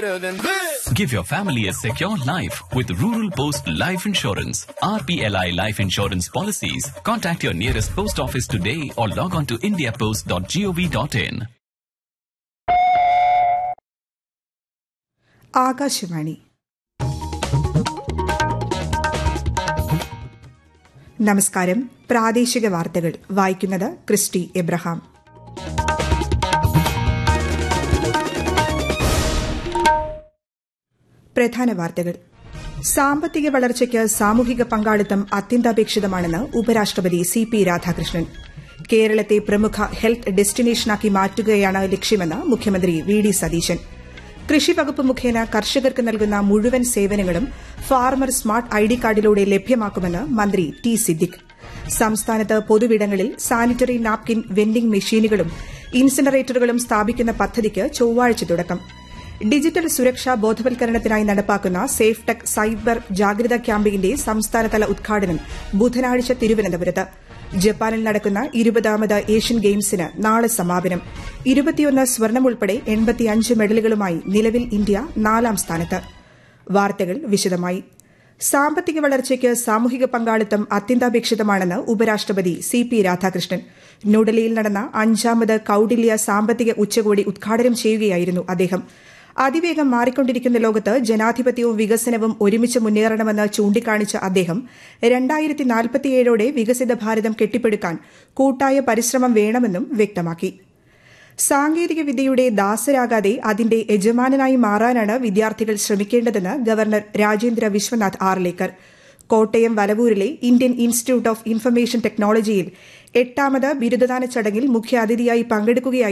better than this. Give your family a secure life with Rural Post Life Insurance. RPLI Life Insurance policies. Contact your nearest post office today or log on to indiapost.gov.in. Akashvani നമസ്കാരം പ്രാദേശിക വാർത്തകൾ വായിക്കുന്നത് Christy Abraham പ്രധാന വാർത്തകൾ സാമ്പത്തിക വളർച്ചയ്ക്ക് സാമൂഹിക പങ്കാളിത്തം അത്യന്താപേക്ഷിതമാണെന്ന് ഉപരാഷ്ട്രപതി സി പി രാധാകൃഷ്ണൻ കേരളത്തെ പ്രമുഖ ഹെൽത്ത് ഡെസ്റ്റിനേഷനാക്കി മാറ്റുകയാണ് ലക്ഷ്യമെന്ന് മുഖ്യമന്ത്രി വി ഡി സതീശൻ കൃഷി വകുപ്പ് മുഖേന കർഷകർക്ക് നൽകുന്ന മുഴുവൻ സേവനങ്ങളും ഫാർമർ സ്മാർട്ട് ഐഡി കാർഡിലൂടെ ലഭ്യമാക്കുമെന്ന് മന്ത്രി ടി സിദ്ദിഖ് സംസ്ഥാനത്ത് പൊതുവിടങ്ങളിൽ സാനിറ്ററി നാപ്കിൻ വെൻഡിംഗ് മെഷീനുകളും ഇൻസിനറേറ്ററുകളും സ്ഥാപിക്കുന്ന പദ്ധതിക്ക് ചൊവ്വാഴ്ച തുടക്കം ഡിജിറ്റൽ സുരക്ഷാ ബോധവൽക്കരണത്തിനായി നടപ്പാക്കുന്ന സേഫ് ടെക് സൈബർ ജാഗ്രതാ ക്യാമ്പയിന്റെ സംസ്ഥാനതല ഉദ്ഘാടനം ബുധനാഴ്ച തിരുവനന്തപുരത്ത് ജപ്പാനിൽ നടക്കുന്ന ഇരുപതാമത് ഏഷ്യൻ ഗെയിംസിന് നാളെ സമാപനം ഇരുപത്തിയൊന്ന് സ്വർണം ഉൾപ്പെടെ എൺപത്തിയഞ്ച് മെഡലുകളുമായി നിലവിൽ ഇന്ത്യ നാലാം സ്ഥാനത്ത് വാർത്തകൾ വിശദമായി സാമ്പത്തിക വളർച്ചയ്ക്ക് സാമൂഹിക പങ്കാളിത്തം അത്യന്താപേക്ഷിതമാണെന്ന് ഉപരാഷ്ട്രപതി സി പി രാധാകൃഷ്ണൻ ന്യൂഡൽഹിയിൽ നടന്ന അഞ്ചാമത് കൌടില്യ സാമ്പത്തിക ഉച്ചകോടി ഉദ്ഘാടനം ചെയ്യുകയായിരുന്നു അദ്ദേഹം അതിവേഗം മാറിക്കൊണ്ടിരിക്കുന്ന ലോകത്ത് ജനാധിപത്യവും വികസനവും ഒരുമിച്ച് മുന്നേറണമെന്ന് ചൂണ്ടിക്കാണിച്ച അദ്ദേഹം രണ്ടായിരത്തി നാൽപ്പത്തിയേഴോടെ വികസിത ഭാരതം കെട്ടിപ്പടുക്കാൻ കൂട്ടായ പരിശ്രമം വേണമെന്നും വ്യക്തമാക്കി സാങ്കേതിക വിദ്യയുടെ ദാസരാകാതെ അതിന്റെ യജമാനനായി മാറാനാണ് വിദ്യാർത്ഥികൾ ശ്രമിക്കേണ്ടതെന്ന് ഗവർണർ രാജേന്ദ്ര വിശ്വനാഥ് ആർലേക്കർ കോട്ടയം വലവൂരിലെ ഇന്ത്യൻ ഇൻസ്റ്റിറ്റ്യൂട്ട് ഓഫ് ഇൻഫർമേഷൻ ടെക്നോളജിയിൽ എട്ടാമത് ബിരുദദാന ചടങ്ങിൽ മുഖ്യാതിഥിയായി പങ്കെടുക്കുകയായിരുന്നു